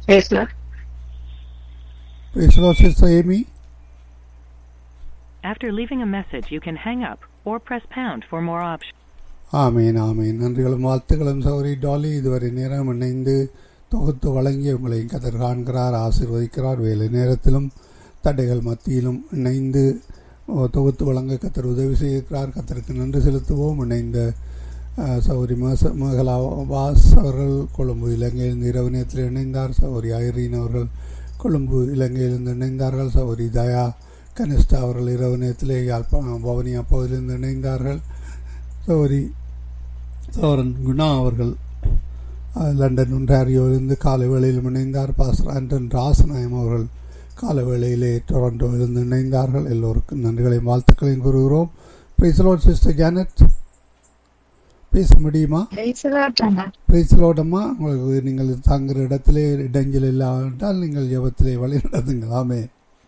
Praise Lord. Praise the Lord, Sister Amy. After leaving a message, you can hang up or press pound for more options. ஆமீன் ஆமீன் நன்றிகளும் வாழ்த்துக்களும் சௌரி tally இதுவரை நேரம் இணைந்து தொகுத்து வழங்கி உங்களை கதர் காண்கிறார் ஆசீர்வதிக்கிறார் வேலை நேரத்திலும் தடைகள் மத்தியிலும் இணைந்து ஓ, தொகுத்து வழங்க கத்தர் உதவி செய்கிறார் கத்தருக்கு நன்றி செலுத்துவோம் இணைந்த அஹ், சௌரி மச மகளா வாஸ் அவர்கள் கொழும்பு இலங்கையிலிருந்து இரவு நேரத்தில் இணைந்தார் சௌரி ஐரீன் அவர்கள் கொழும்பு இலங்கையிலிருந்து இணைந்தார்கள் சௌரி தயா கனிஷ்டா அவர்கள் இரவு நேரத்திலே யாழ்ப்பாணம் பவனியா பகுதியிலிருந்து இணைந்தார்கள் சௌரி சோரன் குணா அவர்கள் அஹ், லண்டன் ஒன்றாரியோவிலிருந்து காலை வேளையில் இணைந்தார் பாஸ்டர் ஆண்டன் ராசநாயம் அவர்கள் காலை வேளையிலே டொரண்டோவிலிருந்து இணைந்தார்கள் எல்லோருக்கும் நன்றிகளையும் வாழ்த்துக்களையும் கூறுகிறோம் பிரைசலோட் சிஸ்டர் ஜானட் பேச முடியுமா Praise the Lord, அண்ணா. பிரைசலோடம்மா உங்களுக்கு நீங்கள் தங்குற இடத்திலே இடைஞ்சல் இல்லாவிட்டால் நீங்கள் ஜெபத்திலே வழி நடத்துங்களாமே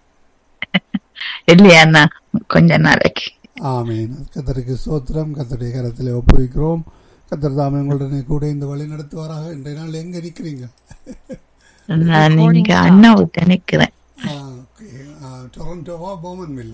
இல்லையா அண்ணா கொஞ்ச நாளைக்கு ஆமீன் கத்தருக்கு சோத்திரம் கத்தருடைய கரத்திலே ஒப்புவிக்கிறோம் கத்தர் தாமே உங்களுடனே கூட இந்த வழி நடத்துவாராக இன்றைய நாள் எங்க நிற்கிறீங்க நான் இங்க அண்ணாவுக்கு நிக்கிறேன் ஆ, ஓகே ஆ, டொரண்டோவா போமன் வில்லா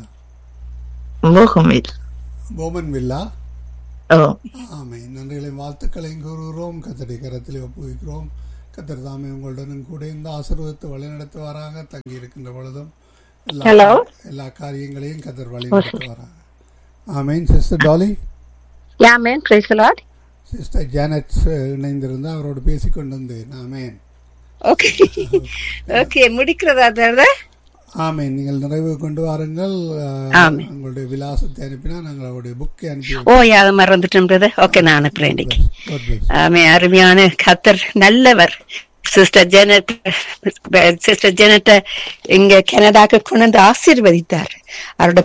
மோகமில் போமன் வில்லா ஓ ஆமை நன்றிகளையும் வாழ்த்துக்களையும் கூறுகிறோம் கத்தருடைய கரத்திலே ஒப்புவிக்கிறோம் கத்தர் தாமே உங்களுடனும் கூட இந்த ஆசீர்வாதத்தை வழி நடத்துவாராக தங்கி இருக்கின்ற பொழுதும் எல்லா Hello. எல்லா காரியங்களையும் கத்தர் வழி நடத்துவாராக ஆமீன் sister Dolly yeah man praise Lord sister Janet இணைந்திருந்து அவரோடு பேசிக்கொண்டு வந்தேன் ஆமேன் ஓகே ஓகே முடிக்கிறதா தவிர ஆமேன் நீங்கள் நிறைவு கொண்டு வாருங்கள் அஹ், ஆமென். உங்களுடைய விலாசத்தை அனுப்பினா நாங்கள் அவருடைய புக்கை அனுப்பி ஓ அதை மறந்துட்டேன் பிரதர் ஓகே நான் அனுப்புறேன் இன்னைக்கு God bless. ஆமே அருமையான கத்தர் நல்லவர் சிஸ்டர் ஜெனட் சிஸ்டர் ஜெனட்ட இங்க கனடாக்கு கொண்டு வந்து ஆசீர்வதித்தார் அவரோட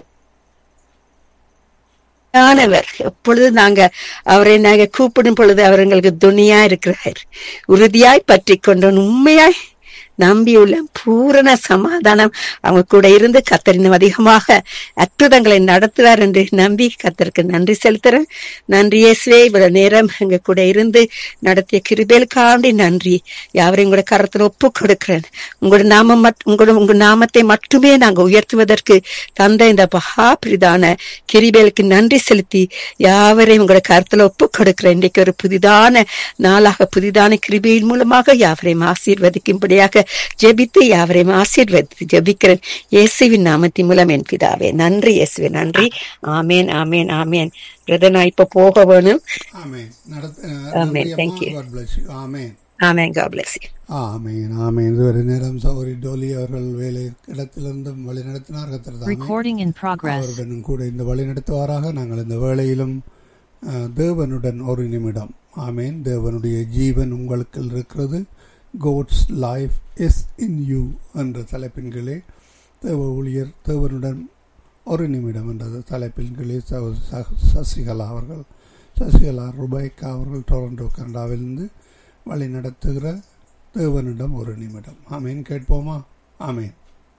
ஞானவர் எப்பொழுது நாங்க அவரை நாங்க கூப்பிடும் பொழுது அவர் எங்களுக்கு துணியா இருக்கிறார் உறுதியாய் பற்றி கொண்டு உண்மையாய் நம்பியுள்ள பூரண சமாதானம் அவங்க கூட இருந்து கத்தரின் அதிகமாக அற்புதங்களை நடத்துவார் என்று நம்பி கத்தருக்கு நன்றி செலுத்துறேன் நன்றி இயேசுவே இவ்வளவு நேரம் எங்க கூட இருந்து நடத்திய கிருபேலுக்காண்டி நன்றி யாவரையும் கூட கரத்துல ஒப்பு கொடுக்கிறேன் உங்களோட நாமம் மட்- உங்களோட உங்க நாமத்தை மட்டுமே நாங்க உயர்த்துவதற்கு தந்த இந்த மகா பிரிதான கிரிபேலுக்கு நன்றி செலுத்தி யாவரையும் உங்களோட கருத்துல ஒப்பு கொடுக்கிறேன் இன்றைக்கு ஒரு புதிதான நாளாக புதிதான கிருபையின் மூலமாக யாவரையும் ஆசீர்வதிக்கும்படியாக ஜெபித்து யாவரையும் ஆசீர்வதித்து ஜெபிக்கிறேன் இயேசுவின் நாமத்தின் மூலம் என் பிதாவே நன்றி இயேசுவே நன்றி ஆமேன் ஆமேன் ஆமேன் பிரதர் நான் இப்ப போக வேணும் ஆமென். நடத்த- ஆமென். நன்றி Thank அம்மா. you. God bless you. Amen. Amen God bless you ஆமென். ஆமென். இதுவரை நேரம் சௌரி டோலி அவர்கள் வேலை இடத்திலிருந்து வழி நடத்தினார் கத்தர் தாமே Recording in progress. அவருடனும் கூட இந்த வழி நடத்துவாராக நாங்கள் இந்த வேளையிலும் அஹ், தேவனுடன் ஒரு நிமிடம் ஆமேன் தேவனுடைய ஜீவன் உங்களுக்கு இருக்கிறது God's life is in you என்ற தலைப்பின் கீழே தேவ ஊழியர் தேவனுடன் ஒரு நிமிடம் என்ற தலைப்பின் கீழே ச- ச- சசிகலா அவர்கள் சசிகலா ருபைக்கா அவர்கள் டொரண்டோ கனடாவிலிருந்து வழி நடத்துகிற தேவனிடம் ஒரு நிமிடம் ஆமேன் கேட்போமா ஆமேன்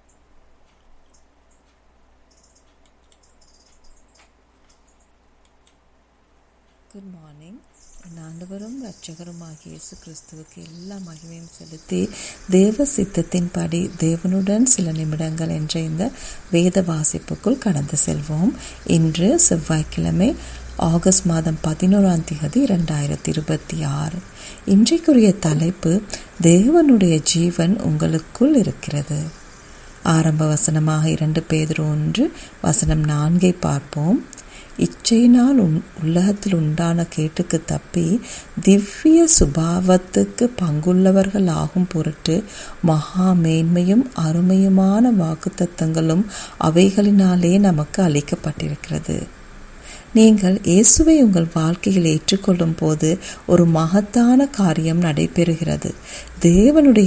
குட் மார்னிங் என் ஆண்டவரும் இரட்சகருமாகிய இயேசு கிறிஸ்துவுக்கு எல்லா மகிமையும் செலுத்தி தேவ சித்தத்தின்படி தேவனுடன் சில நிமிடங்கள் என்ற இந்த வேத வாசிப்புக்குள் கடந்து செல்வோம் இன்று செவ்வாய்க்கிழமை ஆகஸ்ட் மாதம் பதினோராம் தேதி இரண்டாயிரத்தி இருபத்தி ஆறு இன்றைக்குரிய தலைப்பு தேவனுடைய ஜீவன் உங்களுக்குள் இருக்கிறது ஆரம்ப வசனமாக இரண்டு பேர் ஒன்று வசனம் நான்கை பார்ப்போம் இச்சையினால் உன் உலகத்தில் உண்டான கேட்டுக்கு தப்பி திவ்ய சுபாவத்துக்கு பங்குள்ளவர்கள் ஆகும் பொருட்டு மகா மேன்மையும் அருமையுமான வாக்குத்தத்தங்களும் அவைகளினாலே நமக்கு அளிக்கப்பட்டிருக்கிறது நீங்கள் இயேசுவை உங்கள் வாழ்க்கையில் ஏற்றுக்கொள்ளும் போது ஒரு மகத்தான காரியம் நடைபெறுகிறது தேவனுடைய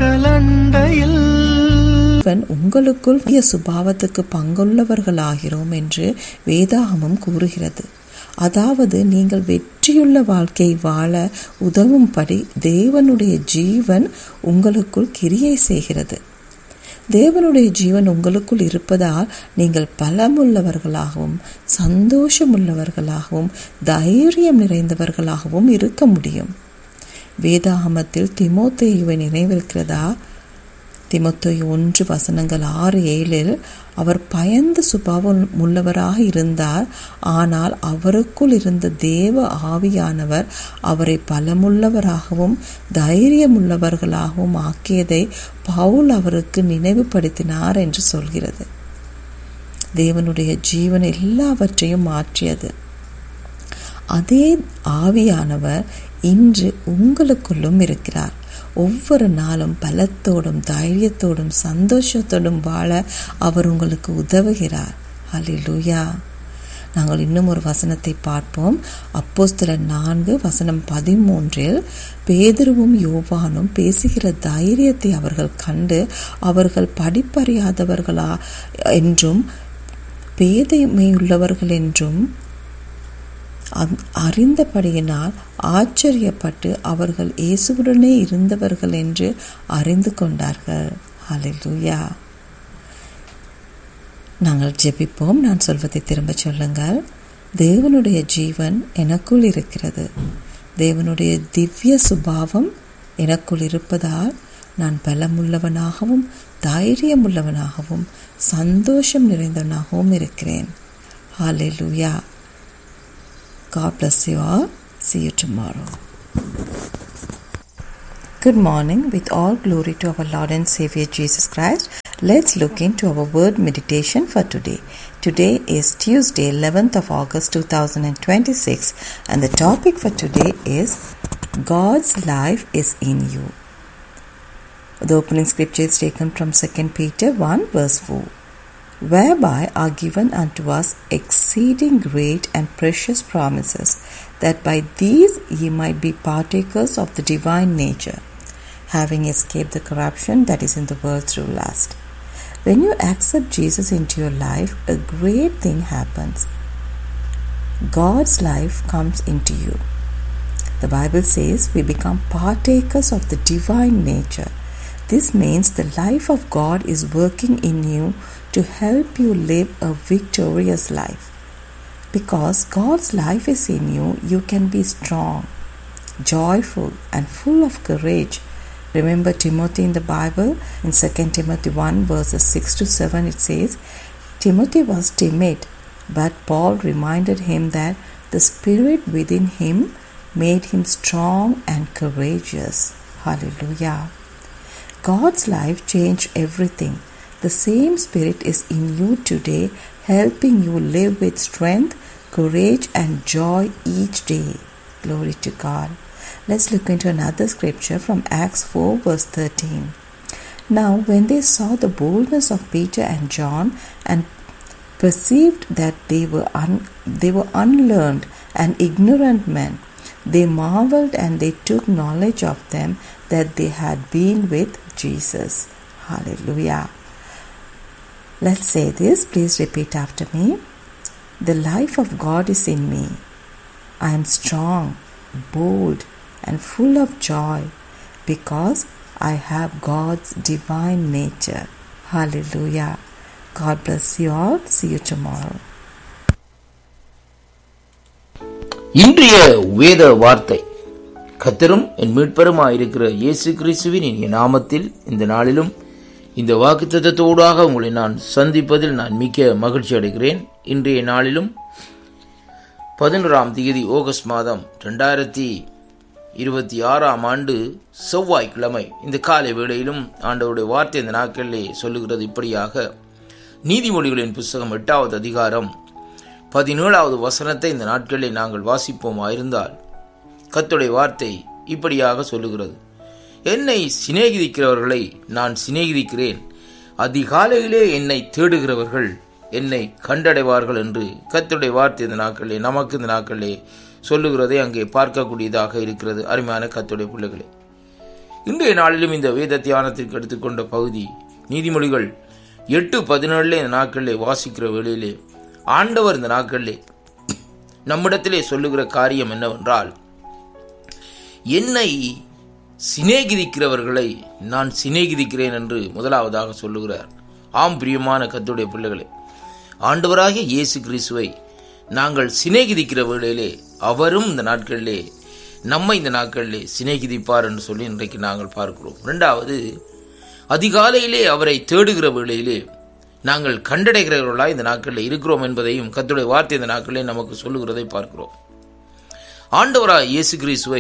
ஜீவன் உங்களுக்குள் புதிய சுபாவத்துக்கு பங்குள்ளவர்களாகிறோம் என்று வேதாகமம் கூறுகிறது அதாவது நீங்கள் வெற்றியுள்ள வாழ்க்கை வாழ உதவும்படி தேவனுடைய ஜீவன் உங்களுக்குள் கிரியை செய்கிறது தேவனுடைய ஜீவன் உங்களுக்குள் இருப்பதால் நீங்கள் பலமுள்ளவர்களாகவும் சந்தோஷமுள்ளவர்களாகவும் தைரியம் நிறைந்தவர்களாகவும் இருக்க முடியும் வேதாகமத்தில் திமோத்தேயுவை நினைவிருக்கிறதா திமுத்தொய் ஒன்று வசனங்கள் ஆறு ஏழில் அவர் பயந்த சுபாவம் உள்ளவராக இருந்தார் ஆனால் அவருக்குள் இருந்த தேவ ஆவியானவர் அவரை பலமுள்ளவராகவும் தைரியமுள்ளவர்களாகவும் ஆக்கியதை பவுல் அவருக்கு நினைவுபடுத்தினார் என்று சொல்கிறது தேவனுடைய ஜீவன் எல்லாவற்றையும் மாற்றியது அதே ஆவியானவர் இன்று உங்களுக்குள்ளும் இருக்கிறார் ஒவ்வொரு நாளும் பலத்தோடும் தைரியத்தோடும் சந்தோஷத்தோடும் வாழ அவர் உங்களுக்கு உதவுகிறார் ஹalleluya நாங்கள் இன்னும் ஒரு வசனத்தை பார்ப்போம் அப்போஸ்தலர் நான்கு வசனம் பதிமூன்றில் பேதுருவும் யோவானும் பேசுகிற தைரியத்தை அவர்கள் கண்டு அவர்கள் படிப்பறியாதவர்களா என்றும் பேதைமையுள்ளவர்கள் என்றும் அறிந்தபடியினால் ஆச்சரியப்பட்டு அவர்கள் இயேசுவுடனே இருந்தவர்கள் என்று அறிந்து கொண்டார்கள் ஹalleluya நாங்கள் ஜெபிப்போம் நான் சொல்வதை திரும்ப சொல்லுங்கள் தேவனுடைய ஜீவன் எனக்குள் இருக்கிறது தேவனுடைய திவ்ய சுபாவம் எனக்குள் இருப்பதால் நான் பலமுள்ளவனாகவும் தைரியமுள்ளவனாகவும் சந்தோஷம் நிறைந்தவனாகவும் இருக்கிறேன் ஹalleluya God bless you all. See you tomorrow. Good morning. With all glory to our Lord and Savior Jesus Christ, let's look into our word meditation for today. Today is Tuesday, 11th of August 2026, and the topic for today is God's life is in you. The opening scripture is taken from 2 Peter 1, verse 4 whereby are given unto us exceeding great and precious promises, that by these ye might be partakers of the divine nature, having escaped the corruption that is in the world through lust. When you accept Jesus into your life, a great thing happens. God's life comes into you. The Bible says we become partakers of the divine nature. This means the life of God is working in you to help you live a victorious life. Because God's life is in you, you can be strong, joyful, and full of courage. Remember Timothy in the Bible? In 2 Timothy 1, verses 6 to 7, it says, Timothy was timid, but Paul reminded him that the spirit within him made him strong and courageous. Hallelujah. God's life changed everything. The same Spirit is in you today, helping you live with strength, courage, and joy each day. Glory to God. Let's look into another scripture from Acts 4, verse 13. Now, when they saw the boldness of Peter and John and perceived that they were, un- they were unlearned and ignorant men, they marveled and they took knowledge of them that they had been with Jesus. Hallelujah. Let's say this. Please repeat after me. The life of God is in me. I am strong, bold, and full of joy because I have God's divine nature. Hallelujah. God bless you all. See you tomorrow. இன்றைய வேத வார்த்தை கத்தரும் என் மீட்பருமாயிருக்கிற இயேசு கிறிஸ்துவின் இனிய நாமத்தில் இந்த நாளிலும் இந்த வாக்குத்தத்தோடாக உங்களை நான் சந்திப்பதில் நான் மிக்க மகிழ்ச்சி அடைகிறேன் இன்றைய நாளிலும் பதினோராம் தேதி ஆகஸ்ட் மாதம் ரெண்டாயிரத்தி இருபத்தி ஆறாம் ஆண்டு செவ்வாய்க்கிழமை இந்த காலை வேளையிலும் ஆண்டவருடைய வார்த்தை இந்த நாட்களிலே சொல்லுகிறது இப்படியாக நீதிமொழிகளின் புஸ்தகம் எட்டாவது அதிகாரம் பதினேழாவது வசனத்தை இந்த நாட்களில் நாங்கள் வாசிப்போமாயிருந்தால் கத்துடைய வார்த்தை இப்படியாக சொல்லுகிறது என்னை சிநேகிதிக்கிறவர்களை நான் சிநேகிதிக்கிறேன் அதிகாலையிலே என்னை தேடுகிறவர்கள் என்னை கண்டடைவார்கள் என்று கத்துடைய வார்த்தை இந்த நாட்களிலே நமக்கு இந்த நாட்களிலே சொல்லுகிறதை அங்கே பார்க்கக்கூடியதாக இருக்கிறது அருமையான கத்துடைய பிள்ளைகளே இன்றைய நாளிலும் இந்த வேத தியானத்திற்கு எடுத்துக்கொண்ட பகுதி நீதிமொழிகள் எட்டு பதினேழுல இந்த நாட்களிலே வாசிக்கிற வேளையிலே ஆண்டவர் இந்த நாட்களிலே நம்மிடத்திலே சொல்லுகிற காரியம் என்னவென்றால் என்னை சிநேகிதிக்கிறவர்களை நான் சிநேகிதிக்கிறேன் என்று முதலாவதாக சொல்லுகிறார் ஆம் பிரியமான கத்துடைய பிள்ளைகளே ஆண்டவராகிய இயேசு கிறிஸ்துவை நாங்கள் சிநேகிதிக்கிற வேளையிலே அவரும் இந்த நாட்களிலே நம்மை இந்த நாட்களிலே சிநேகிதிப்பார் என்று சொல்லி இன்றைக்கு நாங்கள் பார்க்கிறோம் இரண்டாவது அதிகாலையிலே அவரை தேடுகிற வேளையிலே நாங்கள் கண்டடைகிறவர்களாய் இந்த நாட்களில் இருக்கிறோம் என்பதையும் கர்த்தருடைய வார்த்தை இந்த நாட்களிலே நமக்கு சொல்லுகிறதை பார்க்கிறோம் ஆண்டவராய் இயேசு கிறிஸ்துவை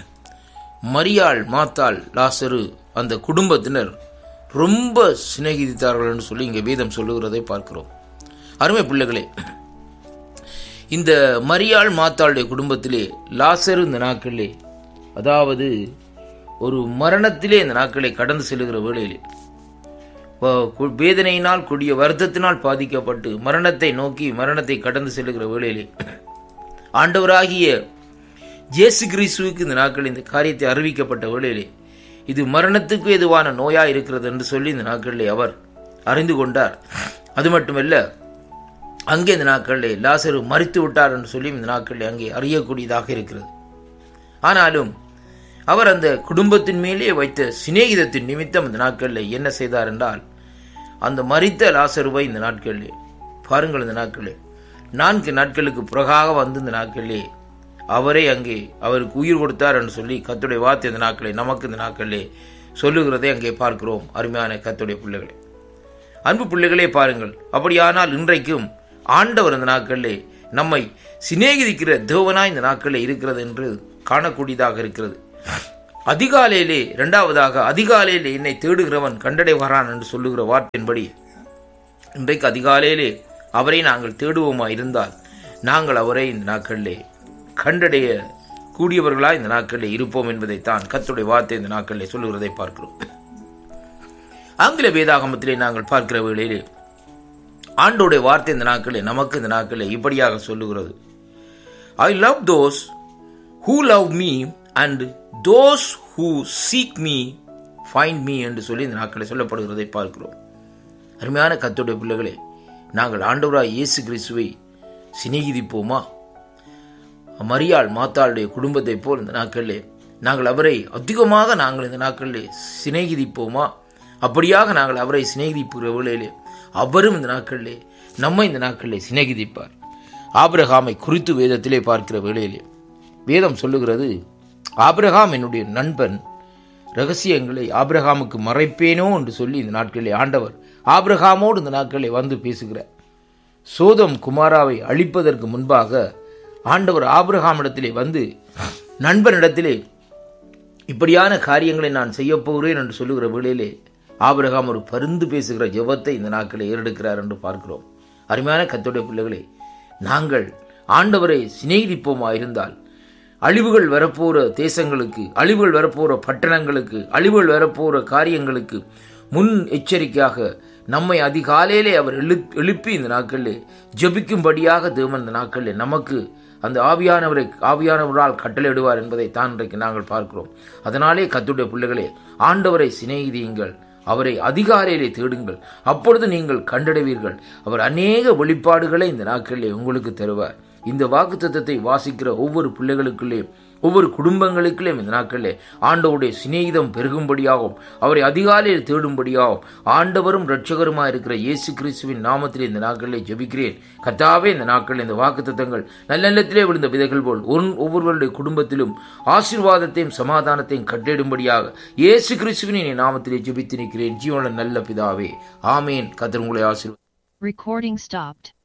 மரியாள் மாத்தாள் லாசரு அந்த குடும்பத்தினர் ரொம்ப சிநேகிதித்தார்கள் என்று சொல்லி இங்கே வேதம் சொல்லுகிறதை பார்க்கிறோம் அருமை பிள்ளைகளே இந்த மரியாள் மாத்தாளுடைய குடும்பத்திலே லாசரு இந்த நாட்களிலே அதாவது ஒரு மரணத்திலே இந்த நாட்களை கடந்து செல்லுகிற வேளையிலே வ- கு- வேதனையினால் கொடிய வருத்தத்தினால் பாதிக்கப்பட்டு மரணத்தை நோக்கி மரணத்தை கடந்து செல்லுகிற வேளையிலே ஆண்டவராகிய இயேசு கிறிஸ்துவுக்கு இந்த நாட்கள் இந்த காரியத்தை அறிவிக்கப்பட்ட வேளையிலே இது மரணத்துக்கு எதுவான நோயா இருக்கிறது என்று சொல்லி இந்த நாட்களிலே அவர் அறிந்து கொண்டார் அது மட்டுமல்ல அங்கே இந்த நாட்களிலே லாசரு மறித்து விட்டார் என்று சொல்லி இந்த நாட்களிலே அங்கே அறியக்கூடியதாக இருக்கிறது ஆனாலும் அவர் அந்த குடும்பத்தின் மேலே வைத்த சிநேகிதத்தின் நிமித்தம் இந்த நாட்களில் என்ன செய்தார் என்றால் அந்த மரித்த லாசருவை இந்த நாட்களிலே பாருங்கள் இந்த நாட்களிலே நான்கு நாட்களுக்கு பிறகாக வந்து இந்த நாட்களிலே அவரே அங்கே அவருக்கு உயிர் கொடுத்தார் என்று சொல்லி கத்துடைய வார்த்தை இந்த நாட்களே நமக்கு இந்த நாட்களிலே சொல்லுகிறதை அங்கே பார்க்கிறோம் அருமையான கத்துடைய பிள்ளைகளே அன்பு பிள்ளைகளே பாருங்கள் அப்படியானால் இன்றைக்கும் ஆண்டவர் இந்த நாட்களிலே நம்மை சிநேகிதிக்கிற தேவனாய் இந்த நாட்களில் இருக்கிறது என்று காணக்கூடியதாக இருக்கிறது அதிகாலையிலே இரண்டாவதாக அதிகாலையிலே என்னை தேடுகிறவன் கண்டடைவாரான் என்று சொல்லுகிற வார்த்தையின்படி இன்றைக்கு அதிகாலையிலே அவரை நாங்கள் தேடுவோமா இருந்தால் நாங்கள் அவரை இந்த நாட்களிலே கண்டடைய கூடியவர்களாய் இந்த நாட்களிலே இருப்போம் என்பதைத்தான் கர்த்தருடைய வார்த்தை இந்த நாட்களிலே சொல்லுகிறதை பார்க்கிறோம் ஆங்கில வேதாகமத்திலே நாங்கள் பார்க்கிற வேளையிலே ஆண்டோடைய வார்த்தை இந்த நாட்களில் நமக்கு இந்த நாட்களில் இப்படியாக சொல்லுகிறது I love those who love me and those who seek me find me என்று சொல்லி இந்த நாட்களில் சொல்லப்படுகிறதை பார்க்கிறோம் அருமையான கத்தோடைய பிள்ளைகளே நாங்கள் ஆண்டவராய் இயேசு கிறிஸ்துவை சிநேகிதிப்போமா மரியாள் மாத்தாளுடைய குடும்பத்தைப் போல் இந்த நாட்களிலே நாங்கள் அவரை அதிகமாக நாங்கள் இந்த நாட்களிலே சிநேகிதிப்போமா அப்படியாக நாங்கள் அவரை சிநேகிதிப்புகிற வேளையிலே அவரும் இந்த நாட்களிலே நம்மை இந்த நாட்களிலே சிநேகிதிப்பார் ஆபிரகாமை குறித்து வேதத்திலே பார்க்கிற வேளையிலே வேதம் சொல்லுகிறது ஆபிரகாம் என்னுடைய நண்பன் ரகசியங்களை ஆபிரகாமுக்கு மறைப்பேனோ என்று சொல்லி இந்த நாட்களிலே ஆண்டவர் ஆபிரகாமோடு இந்த நாட்களிலே வந்து பேசுகிறார் சோதம் குமாராவை அழிப்பதற்கு முன்பாக ஆண்டவர் ஆபிரகாமிடத்திலே வந்து நண்பனிடத்திலே இப்படியான காரியங்களை நான் செய்யப் போகிறேன் என்று சொல்லுகிற வேளையிலே ஆபிரகாம் ஒரு பருந்து பேசுகிற ஜெபத்தை இந்த நாட்களில் ஏறெடுக்கிறார் என்று பார்க்கிறோம் அருமையான கத்தோடைய பிள்ளைகளே நாங்கள் ஆண்டவரை சிநேகிப்போமா இருந்தால் அழிவுகள் வரப்போகிற தேசங்களுக்கு அழிவுகள் வரப்போகிற பட்டணங்களுக்கு அழிவுகள் வரப்போகிற காரியங்களுக்கு முன் எச்சரிக்கையாக நம்மை அதிகாலையிலே அவர் எழு எழுப்பி இந்த நாட்களிலே ஜெபிக்கும்படியாக தேவன் இந்த நாட்களிலே நமக்கு அந்த ஆவியானவரை ஆவியானவரால் கட்டளையிடுவார் என்பதை தான் இன்றைக்கு நாங்கள் பார்க்கிறோம் அதனாலே கத்துடைய பிள்ளைகளே ஆண்டவரை சிநேகிதியுங்கள் அவரை அதிகாலையிலே தேடுங்கள் அப்பொழுது நீங்கள் கண்டடைவீர்கள் அவர் அநேக வெளிப்பாடுகளை இந்த நாட்களிலே உங்களுக்கு தருவார் இந்த வாக்குத்தத்தத்தை வாசிக்கிற ஒவ்வொரு பிள்ளைகளுக்குள்ளே ஒவ்வொரு குடும்பங்களுக்குள்ளே இந்த நாட்களிலே ஆண்டவருடைய சிநேகிதம் பெருகும்படியாகவும் அவரை அதிகாலையில் தேடும்படியாகவும் ஆண்டவரும் இரட்சகருமாக இருக்கிற இயேசு கிறிஸ்துவின் நாமத்திலே இந்த நாட்களிலே ஜெபிக்கிறேன் கர்த்தாவே இந்த நாட்களில் இந்த வாக்குத்தத்தங்கள் நல்ல விழுந்த விதைகள் போல் ஒன் ஒவ்வொருவருடைய குடும்பத்திலும் ஆசீர்வாதத்தையும் சமாதானத்தையும் கட்டிடும்படியாக இயேசு கிறிஸ்துவின் நாமத்திலே ஜெபித்து நிற்கிறேன் ஜீவன நல்ல பிதாவே ஆமேன் கத்தர் உங்களை ஆசீர்வாதம் Recording stopped.